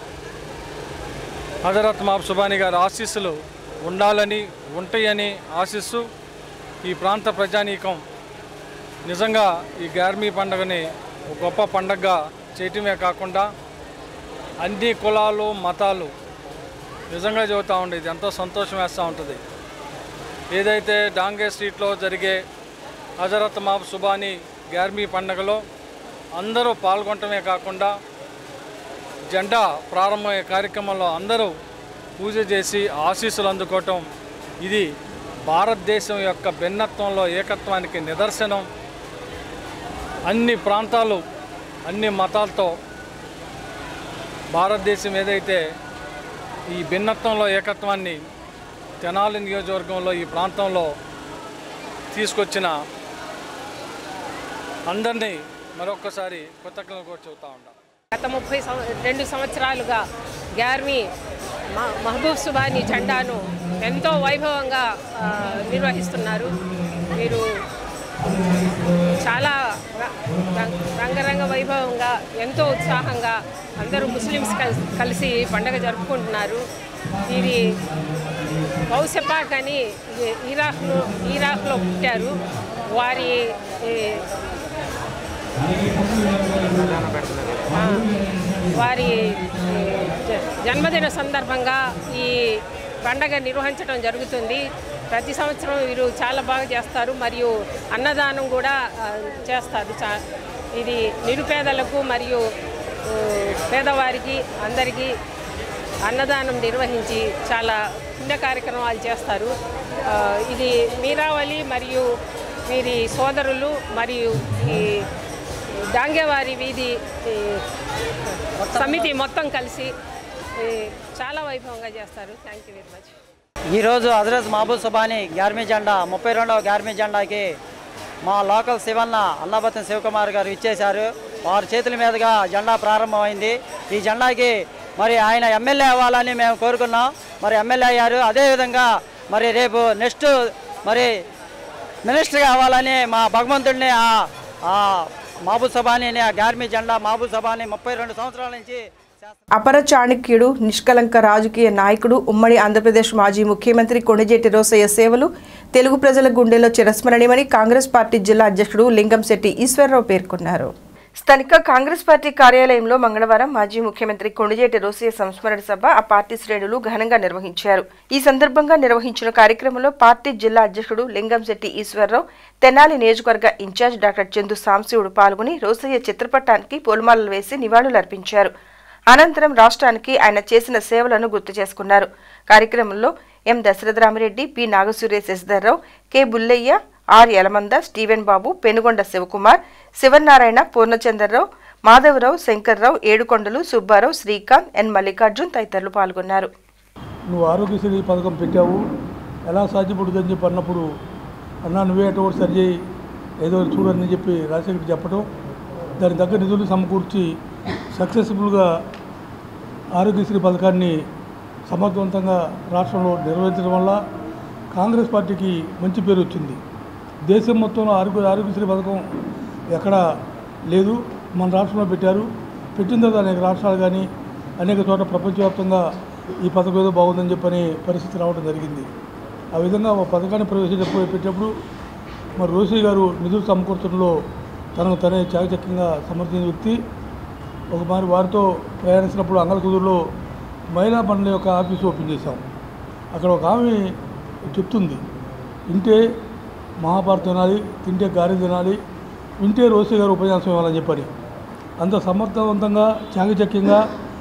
హజరత్ మాబ్ సుబాని గారి ఆశీస్సులు ఉండాలని ఉంటాయని ఆశిస్తూ ఈ ప్రాంత ప్రజానీకం నిజంగా ఈ గార్మీ పండుగని ఒక గొప్ప పండగగా చేయటమే కాకుండా అన్ని కులాలు మతాలు నిజంగా చెబుతూ ఉండేది ఎంతో సంతోషం వేస్తూ ఉంటుంది ఏదైతే డాంగే స్ట్రీట్లో జరిగే హజరత్ మాబ్ సుబానీ గార్మీ పండుగలో అందరూ పాల్గొనటమే కాకుండా జెండా ప్రారంభమయ్యే కార్యక్రమంలో అందరూ పూజ చేసి ఆశీస్సులు అందుకోవటం ఇది భారతదేశం యొక్క భిన్నత్వంలో ఏకత్వానికి నిదర్శనం అన్ని ప్రాంతాలు అన్ని మతాలతో భారతదేశం ఏదైతే ఈ భిన్నత్వంలో ఏకత్వాన్ని తెనాలి నియోజకవర్గంలో ఈ ప్రాంతంలో తీసుకొచ్చిన అందరినీ మరొకసారి కృతజ్ఞతలు కూడా చెబుతా ఉంటాం గత ముప్పై సంవ రెండు సంవత్సరాలుగా గ్యార్మీ మ- మహబూబ్ సుబాని జెండాను ఎంతో వైభవంగా ఆ, నిర్వహిస్తున్నారు మీరు చాలా ర- ర- రంగరంగ వైభవంగా ఎంతో ఉత్సాహంగా అందరూ ముస్లిమ్స్ కలిసి కలిసి పండగ జరుపుకుంటున్నారు ఇది బౌసెపాక్ అని ఈ- ఇరాక్లో ఇరాక్లో పుట్టారు వారి ఈ, ఆ, వారి ఈ, జ- జన్మదిన సందర్భంగా ఈ పండగ నిర్వహించడం జరుగుతుంది ప్రతి సంవత్సరం వీరు చాలా బాగా చేస్తారు మరియు అన్నదానం కూడా ఆ, చేస్తారు చా ఇది నిరుపేదలకు మరియు ఆ, పేదవారికి అందరికీ అన్నదానం నిర్వహించి చాలా పుణ్య కార్యక్రమాలు చేస్తారు ఆ, ఇది మీరావళి మరియు వీరి సోదరులు మరియు ఈ డాంగేవారి వీధి ఈ, సమితి మొత్తం కలిసి ఈ, చాలా వైభవంగా చేస్తారు థ్యాంక్ యూ వెరీ మచ్ ఈరోజు హజరత్ మహబూబ్ సుబాని గార్మీ జెండా ముప్పై రెండవ గార్మీ జెండాకి మా లోకల్ శివన్న అన్నాబత్తం శివకుమార్ గారు ఇచ్చేశారు వారి చేతుల మీదుగా జెండా ప్రారంభమైంది ఈ జెండాకి మరి ఆయన ఎమ్మెల్యే అవ్వాలని మేము కోరుకున్నాం మరి ఎమ్మెల్యే అయ్యారు అదేవిధంగా మరి రేపు నెక్స్ట్ మరి మినిస్టర్ కావాలని మా భగవంతుడిని ఆ ఆ మహబూబ్ సభాని ఆ గార్మీ జెండా మహబూబ్ సభాని ముప్పై రెండు సంవత్సరాల నుంచి అపర చాణక్యుడు నిష్కలంక రాజకీయ నాయకుడు ఉమ్మడి ఆంధ్రప్రదేశ్ మాజీ ముఖ్యమంత్రి కొణిజేటి రోసయ్య సేవలు తెలుగు ప్రజల గుండెల్లో చిరస్మరణీయమని కాంగ్రెస్ పార్టీ జిల్లా అధ్యక్షుడు లింగంశెట్టి ఈశ్వరరావు పేర్కొన్నారు స్థానిక కాంగ్రెస్ పార్టీ కార్యాలయంలో మంగళవారం మాజీ ముఖ్యమంత్రి కొండిజేటి రోసయ్య సంస్మరణ సభ ఆ పార్టీ శ్రేణులు ఘనంగా నిర్వహించారు ఈ సందర్భంగా నిర్వహించిన కార్యక్రమంలో పార్టీ జిల్లా అధ్యక్షుడు లింగంశెట్టి ఈశ్వరరావు తెనాలి నియోజకవర్గ ఇన్ఛార్జ్ డాక్టర్ చందు సాంశివుడు పాల్గొని రోసయ్య చిత్రపటానికి పూలమాలలు వేసి నివాళులర్పించారు అనంతరం రాష్ట్రానికి ఆయన చేసిన సేవలను గుర్తు చేసుకున్నారు కార్యక్రమంలో M Dasaradharamireddy P Nagasurya Sasidharrao K Bullaiah R Yalamanda Steven Babu Penugonda Sivakumar Sivanarayana Purnachandrarao Madhavarao Sankararao Edukondalu Subbarao Srikanth N Mallikarjun తదితరులు పాల్గొన్నారు నువ్వు ఆరోగ్యశ్రీ పథకం పెట్టావు ఎలా సాధ్యపడుతుందని చెప్పి అన్నప్పుడు అన్నా నువ్వే అటు ఒకటి సరి చేయి ఏదో ఒకటి చూడని చెప్పి రాజశేఖర్ చెప్పడం దాని తగ్గ నిధులు సమకూర్చి సక్సెస్ఫుల్గా ఆరోగ్యశ్రీ పథకాన్ని సమర్థవంతంగా రాష్ట్రంలో నిర్వహించడం వల్ల కాంగ్రెస్ పార్టీకి మంచి పేరు వచ్చింది దేశం మొత్తంలో ఆరోగ్య ఆరోగ్యశ్రీ పథకం ఎక్కడా లేదు మన రాష్ట్రంలో పెట్టారు పెట్టిన తర్వాత అనేక రాష్ట్రాలు కానీ అనేక చోట్ల ప్రపంచవ్యాప్తంగా ఈ పథకం ఏదో బాగుందని చెప్పని పరిస్థితి రావడం జరిగింది ఆ విధంగా ఒక పథకాన్ని ప్రవేశించబోయి పెట్టినప్పుడు మరి రోసీ గారు నిధులు సమకూర్చడంలో తనకు తనే చాకచక్యంగా సమర్థించిన వ్యక్తి ఒక మారి వారితో ప్రయాణించినప్పుడు అంగళకుదురులో మహిళా మండలి యొక్క ఆఫీస్ ఓపెన్ చేశాం అక్కడ ఒక ఆమె చెప్తుంది వింటే మహాభారతం తినాలి తింటే గారె తినాలి వింటే రోసీ గారు ఉపన్యాసం ఇవ్వాలని చెప్పని అంత సమర్థవంతంగా చాకచక్యంగా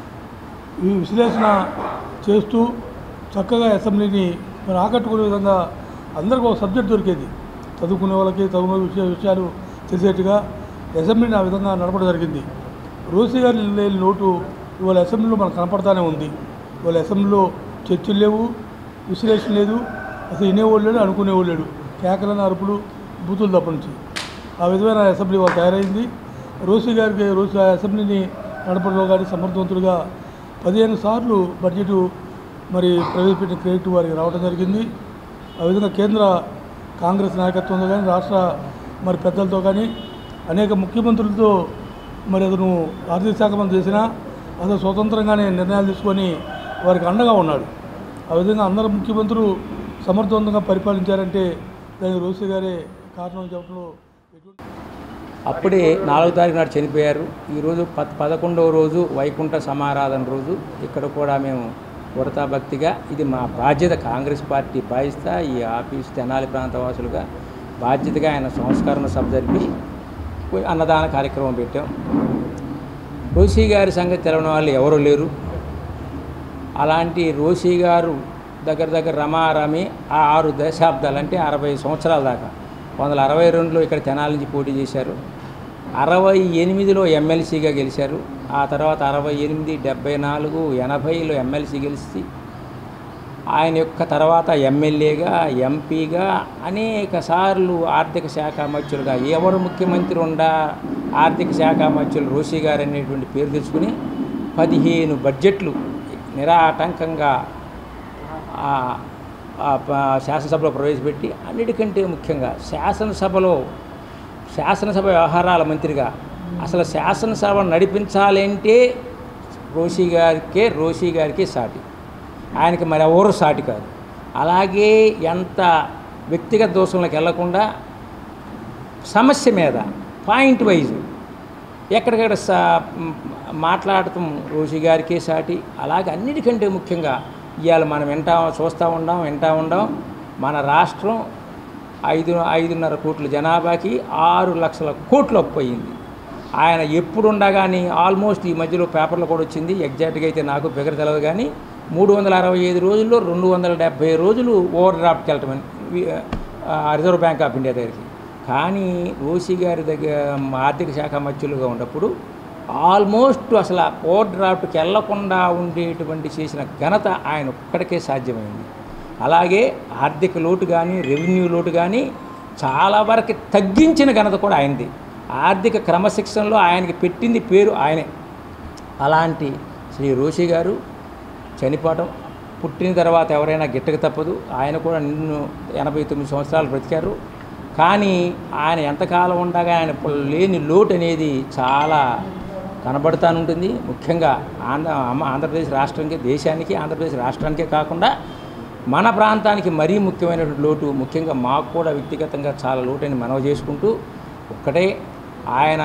ఈ విశ్లేషణ చేస్తూ చక్కగా అసెంబ్లీని మరి ఆకట్టుకునే విధంగా అందరికీ ఒక సబ్జెక్ట్ దొరికేది చదువుకునే వాళ్ళకి చదువుకునే విషయ విషయాలు తెలిసేట్టుగా అసెంబ్లీని ఆ విధంగా నడపడం జరిగింది రోసీ గారి లేని లోటు ఇవాళ అసెంబ్లీలో మనకు కనపడతానే ఉంది ఇవాళ అసెంబ్లీలో చర్చలు లేవు విశ్లేషణ లేదు అసలు వినేవాళ్ళు లేడు అనుకునేవాళ్ళు లేడు కేకలను అరుపులు బూతులు తప్ప నుంచి ఆ విధమైన అసెంబ్లీ వాళ్ళు తయారైంది రోసి గారికి రోసి ఆ అసెంబ్లీని నడపడంలో కానీ సమర్థవంతులుగా పదిహేను సార్లు బడ్జెట్ మరి ప్రవేశపెట్టిన క్రెడిట్ వారికి రావడం జరిగింది ఆ విధంగా కేంద్ర కాంగ్రెస్ నాయకత్వంలో కానీ రాష్ట్ర మరి పెద్దలతో కానీ అనేక ముఖ్యమంత్రులతో మరి అతను ఆర్థిక శాఖ మంత్రి చేసినా అతను స్వతంత్రంగానే నిర్ణయాలు తీసుకొని వారికి అండగా ఉన్నాడు ఆ విధంగా అందరు ముఖ్యమంత్రులు సమర్థవంతంగా పరిపాలించారంటే దానికి రోసి గారే కారణం చెప్పడంలో అప్పుడే నాలుగో తారీఖు నాడు చనిపోయారు ఈరోజు పద్ పదకొండవ రోజు వైకుంఠ సమారాధన రోజు ఇక్కడ కూడా మేము ఉడతా భక్తిగా ఇది మా బాధ్యత కాంగ్రెస్ పార్టీ బాధ్యత ఈ ఆఫీస్ తెనాలి ప్రాంత వాసులుగా బాధ్యతగా ఆయన సంస్కరణ సభ జరిపి అన్నదాన కార్యక్రమం పెట్టాం రోషి గారి సంగతి తెలవని వాళ్ళు ఎవరు లేరు అలాంటి రోషి గారు దగ్గర దగ్గర రమారమి ఆ ఆరు దశాబ్దాలు అంటే అరవై సంవత్సరాల దాకా వందల అరవై రెండులో ఇక్కడ తెనాలి నుంచి పోటీ చేశారు అరవై ఎనిమిదిలో ఎమ్మెల్సీగా గెలిచారు ఆ తర్వాత అరవై ఎనిమిది డెబ్బై నాలుగు ఎనభైలో ఎమ్మెల్సీ గెలిచి ఆయన యొక్క తర్వాత ఎమ్మెల్యేగా ఎంపీగా అనేక సార్లు ఆర్థిక శాఖ మంత్రులుగా ఎవరు ముఖ్యమంత్రి ఉండా ఆర్థిక శాఖ మంత్రులు రోషి గారు అనేటువంటి పేరు తెచ్చుకుని పదిహేను బడ్జెట్లు నిరాటంకంగా ఆ- ఆ ప- శాసనసభలో ప్రవేశపెట్టి అన్నిటికంటే ముఖ్యంగా శాసనసభలో శాసనసభ వ్యవహారాల మంత్రిగా అసలు శాసనసభ నడిపించాలంటే రోషి గారికే రోషి గారికి సాటి ఆయనకి మరి ఎవరు సాటి కాదు అలాగే ఎంత వ్యక్తిగత దోషంలోకి వెళ్లకుండా సమస్య మీద పాయింట్ వైజ్ ఎక్కడికక్కడ సా మ్, మాట్లాడటం రోషి గారికే సాటి అలాగే అన్నిటికంటే ముఖ్యంగా ఇవాళ మనం వింటా చూస్తూ ఉండాం వింటా ఉండాం మన రాష్ట్రం ఐదు ఐదున్నర కోట్ల జనాభాకి ఆరు లక్షల కోట్లు అప్పు అయింది ఆయన ఎప్పుడు ఉండగాని ఆల్మోస్ట్ ఈ మధ్యలో పేపర్లో కూడా వచ్చింది ఎగ్జాక్ట్గా అయితే నాకు ఫిగర్ తెలియదు కానీ మూడు వందల అరవై ఐదు రోజుల్లో రెండు వందల డెబ్బై రోజులు ఓవర్ డ్రాఫ్ట్కి వెళ్ళటమని వి- ఆ, రిజర్వ్ బ్యాంక్ ఆఫ్ ఇండియా దగ్గరికి కానీ ఓసీ గారి దగ్గర ఆర్థిక శాఖ మధ్యులుగా ఉన్నప్పుడు ఆల్మోస్ట్ అసలు ఆ ఓవర్ డ్రాఫ్ట్కి వెళ్లకుండా ఉండేటువంటి చేసిన ఘనత ఆయన ఒక్కడికే సాధ్యమైంది అలాగే ఆర్థిక లోటు కానీ రెవెన్యూ లోటు కానీ చాలా వరకు తగ్గించిన ఘనత కూడా ఆయనది ఆర్థిక క్రమశిక్షణలో ఆయనకి పెట్టింది పేరు ఆయనే అలాంటి శ్రీ రోషి గారు చనిపోవటం పుట్టిన తర్వాత ఎవరైనా గిట్టక తప్పదు ఆయన కూడా నిన్ను ఎనభై తొమ్మిది సంవత్సరాలు బ్రతికారు కానీ ఆయన ఎంతకాలం ఉండగా ఆయన పు- లేని లోటు అనేది చాలా కనబడుతూ ఉంటుంది ముఖ్యంగా ఆంధ్ర అమ్మ- ఆంధ్రప్రదేశ్ రాష్ట్రానికి దేశానికి ఆంధ్రప్రదేశ్ రాష్ట్రానికే కాకుండా మన ప్రాంతానికి మరీ ముఖ్యమైనటువంటి లోటు ముఖ్యంగా మాకు కూడా వ్యక్తిగతంగా చాలా లోటని మనవి చేసుకుంటూ ఒక్కటే ఆయన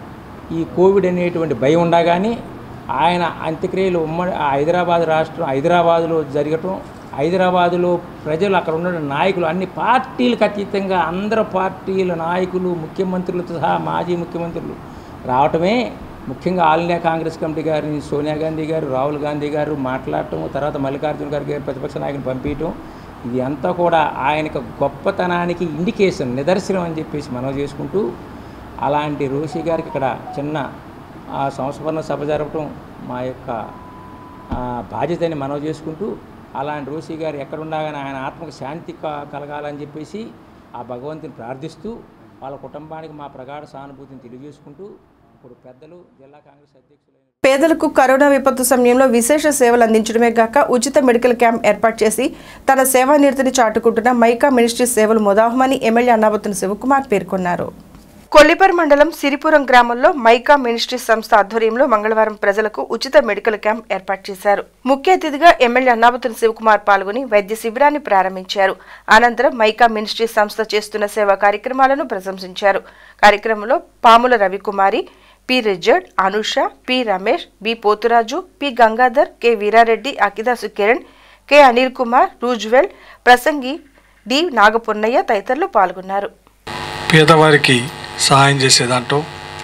ఈ కోవిడ్ అనేటువంటి భయం ఉండగానే ఆయన అంత్యక్రియలు ఉమ్మడి ఆ హైదరాబాద్ రాష్ట్రం హైదరాబాదులో జరగటం హైదరాబాదులో ప్రజలు అక్కడ ఉన్న నాయకులు అన్ని పార్టీలకు అతీతంగా అందరు పార్టీల నాయకులు ముఖ్యమంత్రులతో సహా మాజీ ముఖ్యమంత్రులు రావటమే ముఖ్యంగా ఆల్ ఇండియా కాంగ్రెస్ కమిటీ గారిని సోనియా గాంధీ గారు రాహుల్ గాంధీ గారు మాట్లాడటం తర్వాత మల్లికార్జున గారికి ప్రతిపక్ష నాయకుని పంపించటం ఇది అంతా కూడా ఆయనకు గొప్పతనానికి ఇండికేషన్ నిదర్శనం అని చెప్పేసి మనం చేసుకుంటూ అలాంటి రోషి గారికి ఇక్కడ చిన్న ఆ సంస్మరణ సభ జరపటం మా యొక్క ఆ, బాధ్యతని మనవి చేసుకుంటూ అలాంటి రోషి గారు ఎక్కడుండగానే ఆయన ఆత్మకు శాంతి క- కలగాలని చెప్పేసి ఆ భగవంతుని ప్రార్థిస్తూ వాళ్ళ కుటుంబానికి మా ప్రగాఢ సానుభూతిని తెలియజేసుకుంటూ ఇప్పుడు పెద్దలు జిల్లా కాంగ్రెస్ అధ్యక్షులైన పేదలకు కరోనా విపత్తు సమయంలో విశేష సేవలు అందించడమే గాక ఉచిత మెడికల్ క్యాంప్ ఏర్పాటు చేసి తన సేవానిరతిని చాటుకుంటున్న మైకా మినిస్ట్రీ సేవలు మొదాహమని ఎమ్మెల్యే అన్నాబత్తున శివకుమార్ పేర్కొన్నారు కొల్లిపర్ మండలం సిరిపురం గ్రామంలో మైకా మినిస్ట్రీ సంస్థ ఆధ్వర్యంలో మంగళవారం ప్రజలకు ఉచిత మెడికల్ క్యాంప్ ఏర్పాటు చేశారు ముఖ్య అతిథిగా ఎమ్మెల్యే అన్నాబతుని శివకుమార్ పాల్గొని వైద్య శిబిరాన్ని ప్రారంభించారు అనంతరం మైకా మినిస్ట్రీ సంస్థ చేస్తున్న సేవా కార్యక్రమాలను ప్రశంసించారు కార్యక్రమంలో Pamula Ravikumari P Richard Anusha P Ramesh B Pothuraju P Gangadhar K Veerareddy Akidasu Kiran K Anil Kumar Roosevelt Prasangi D Nagapunnaiah తదితరులు పాల్గొన్నారు పేదవారికి సహాయం చేసే దాంట్లో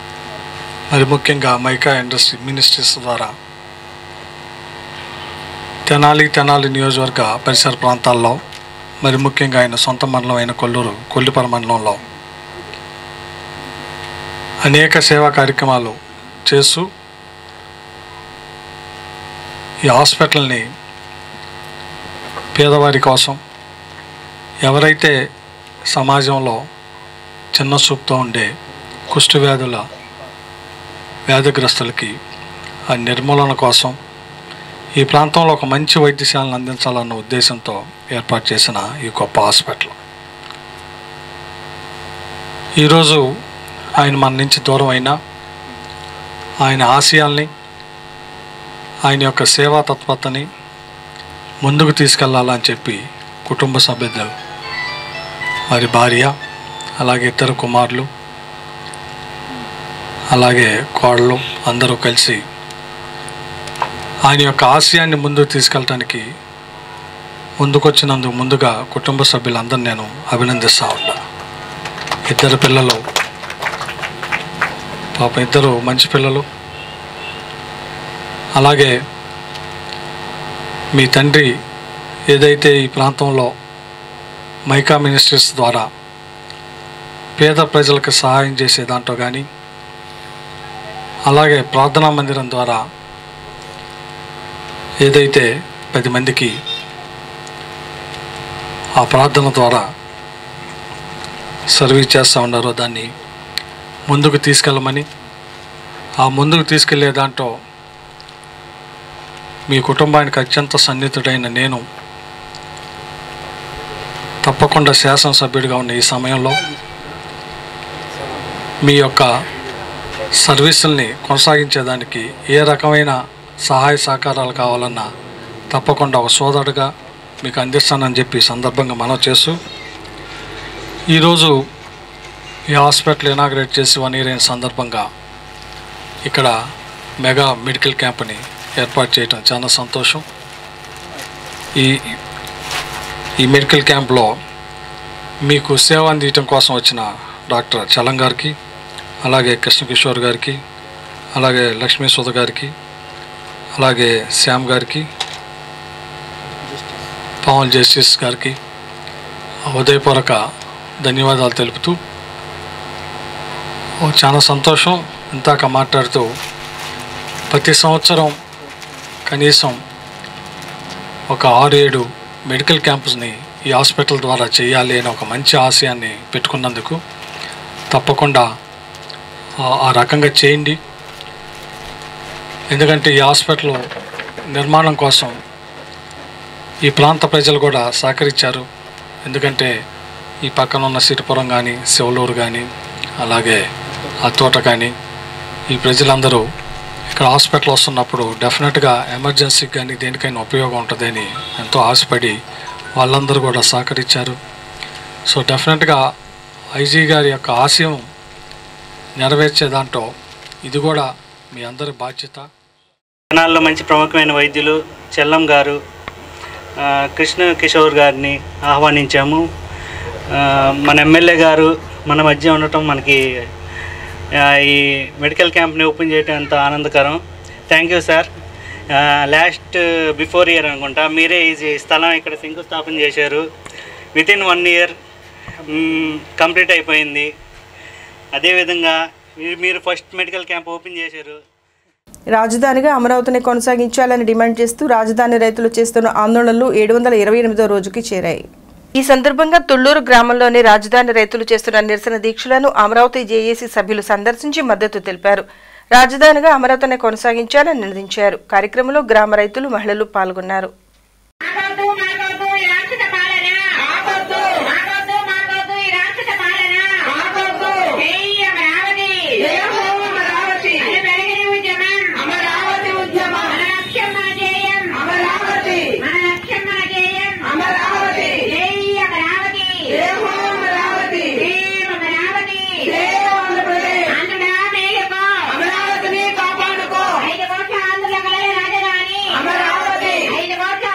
మరి ముఖ్యంగా మైకా ఇండస్ట్రీ మినిస్ట్రీస్ ద్వారా తెనాలి తెనాలి నియోజకవర్గ పరిసర ప్రాంతాల్లో మరి ముఖ్యంగా ఆయన సొంత మండలం అయిన కొల్లూరు కొల్లిపర మండలంలో అనేక సేవా కార్యక్రమాలు చేస్తూ ఈ హాస్పిటల్ని పేదవారి కోసం ఎవరైతే సమాజంలో చిన్న చూపుతో ఉండే కుష్టి వ్యాధుల వ్యాధిగ్రస్తులకి ఆ నిర్మూలన కోసం ఈ ప్రాంతంలో ఒక మంచి వైద్యశాలను అందించాలన్న ఉద్దేశంతో ఏర్పాటు చేసిన ఈ గొప్ప హాస్పిటల్ ఈరోజు ఆయన మన నుంచి దూరం అయినా ఆయన ఆశయాల్ని ఆయన యొక్క సేవా తత్పరతని ముందుకు తీసుకెళ్లాలని చెప్పి కుటుంబ సభ్యులు వారి భార్య అలాగే ఇద్దరు కుమారులు అలాగే కోడలు అందరూ కలిసి ఆయన యొక్క ఆశయాన్ని ముందుకు తీసుకెళ్ళటానికి ముందుకొచ్చినందుకు ముందుగా కుటుంబ సభ్యులందరూ నేను అభినందిస్తూ ఉన్నా ఇద్దరు పిల్లలు పాప ఇద్దరు మంచి పిల్లలు అలాగే మీ తండ్రి ఏదైతే ఈ ప్రాంతంలో మైకా మినిస్ట్రీస్ ద్వారా పేద ప్రజలకు సహాయం చేసే దాంట్లో కానీ అలాగే ప్రార్థనా మందిరం ద్వారా ఏదైతే పది మందికి ఆ ప్రార్థన ద్వారా సర్వీస్ చేస్తూ ఉన్నారో దాన్ని ముందుకు తీసుకెళ్ళమని ఆ ముందుకు తీసుకెళ్లే దాంట్లో మీ కుటుంబానికి అత్యంత సన్నిహితుడైన నేను తప్పకుండా శాసనసభ్యుడిగా ఉన్న ఈ సమయంలో మీ యొక్క సర్వీసుల్ని కొనసాగించేదానికి ఏ రకమైన సహాయ సహకారాలు కావాలన్నా తప్పకుండా ఒక సోదరుడుగా మీకు అందిస్తానని చెప్పి ఈ సందర్భంగా మనం చేస్తూ ఈరోజు ఈ హాస్పిటల్ ఇనాగ్రేట్ చేసి వన్ ఇయర్ అయిన సందర్భంగా ఇక్కడ మెగా మెడికల్ క్యాంప్ని ఏర్పాటు చేయటం చాలా సంతోషం ఈ ఈ మెడికల్ క్యాంప్లో మీకు సేవ అందించడం కోసం వచ్చిన డాక్టర్ చలం గారికి అలాగే కృష్ణకిషోర్ గారికి అలాగే లక్ష్మీ సుధ గారికి అలాగే శ్యామ్ గారికి పవన్ జస్టిస్ గారికి హృదయపూర్వక ధన్యవాదాలు తెలుపుతూ ఓ చాలా సంతోషం ఇంతాక మాట్లాడుతూ ప్రతి సంవత్సరం కనీసం ఒక ఆరు ఏడు మెడికల్ క్యాంపస్ని ఈ హాస్పిటల్ ద్వారా చేయాలి అనే ఒక మంచి ఆశయాన్ని పెట్టుకున్నందుకు తప్పకుండా ఆ- ఆ రకంగా చేయండి ఎందుకంటే ఈ హాస్పిటల్ నిర్మాణం కోసం ఈ ప్రాంత ప్రజలు కూడా సహకరించారు ఎందుకంటే ఈ పక్కన ఉన్న సిరిపురం కానీ శివలూరు కానీ అలాగే ఆ తోట కానీ ఈ ప్రజలందరూ ఇక్కడ హాస్పిటల్ వస్తున్నప్పుడు డెఫినెట్గా ఎమర్జెన్సీకి కానీ దేనికైనా ఉపయోగం ఉంటుందని ఎంతో ఆశపడి వాళ్ళందరూ కూడా సహకరించారు సో డెఫినెట్గా ఐజీ గారి యొక్క ఆశయం నెరవేర్చే దాంట్లో ఇది కూడా మీ అందరి బాధ్యత జనాల్లో మంచి ప్రముఖమైన వైద్యులు చెల్లం గారు ఆ, కృష్ణ కిషోర్ గారిని ఆహ్వానించాము ఆ, మన ఎమ్మెల్యే గారు మన మధ్య ఉండటం మనకి ఆ, ఈ మెడికల్ క్యాంప్ని ఓపెన్ చేయడం ఎంతో ఆనందకరం thank you sir last before year అనుకుంటా మీరే ఈ స్థలం ఇక్కడ శంకుస్థాపన చేశారు within one year complete అయిపోయింది అదేవిధంగా మీరు మీరు ఫస్ట్ మెడికల్ క్యాంప్ ఓపెన్ చేశారు రాజధానిగా అమరావతిని కొనసాగించాలని డిమాండ్ చేస్తూ రాజధాని రైతులు చేస్తున్న ఆందోళనలు ఏడు వందల ఇరవై ఎనిమిదో రోజుకి చేరాయి ఈ సందర్భంగా తుళ్లూరు గ్రామంలోని రాజధాని రైతులు చేస్తున్న నిరసన దీక్షలను అమరావతి జేఏసీ సభ్యులు సందర్శించి మద్దతు తెలిపారు రాజధానిగా అమరావతిని కొనసాగించాలని నినదించారు కార్యక్రమంలో గ్రామ రైతులు మహిళలు పాల్గొన్నారు అమరావతి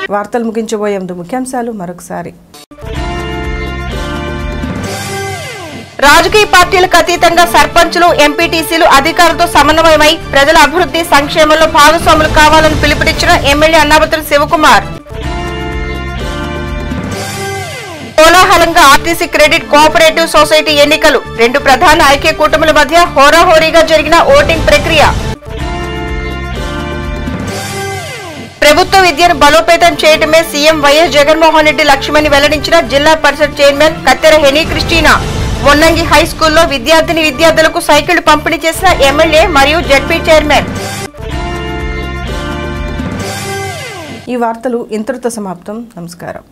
వార్తలు ముగించబోయే ముందు ముఖ్యాంశాలు మరొకసారి రాజకీయ పార్టీలకు అతీతంగా సర్పంచులు ఎంపీటీసీలు అధికారులతో సమన్వయమై ప్రజల అభివృద్ధి సంక్షేమంలో భాగస్వాములు కావాలని పిలుపునిచ్చిన ఎమ్మెల్యే అన్నాబతుల శివకుమార్ కోలాహలంగా ఆర్టీసీ క్రెడిట్ కోఆపరేటివ్ సొసైటీ ఎన్నికలు రెండు ప్రధాన ఐక్య కూటముల మధ్య హోరాహోరీగా జరిగిన ఓటింగ్ ప్రక్రియ ప్రభుత్వ విద్యను బలోపేతం చేయడమే సీఎం వైఎస్ జగన్మోహన్ రెడ్డి లక్ష్యమని వెల్లడించిన జిల్లా పరిషత్ చైర్మన్ కత్తెర హెనీ క్రిస్టీనా మొన్నంగి హై స్కూల్లో విద్యార్థిని విద్యార్థులకు సైకిళ్లు పంపిణీ చేసిన ఎమ్మెల్యే మరియు జడ్పీ చైర్మన్ ఈ వార్తలు ఇంతటితో సమాప్తం నమస్కారం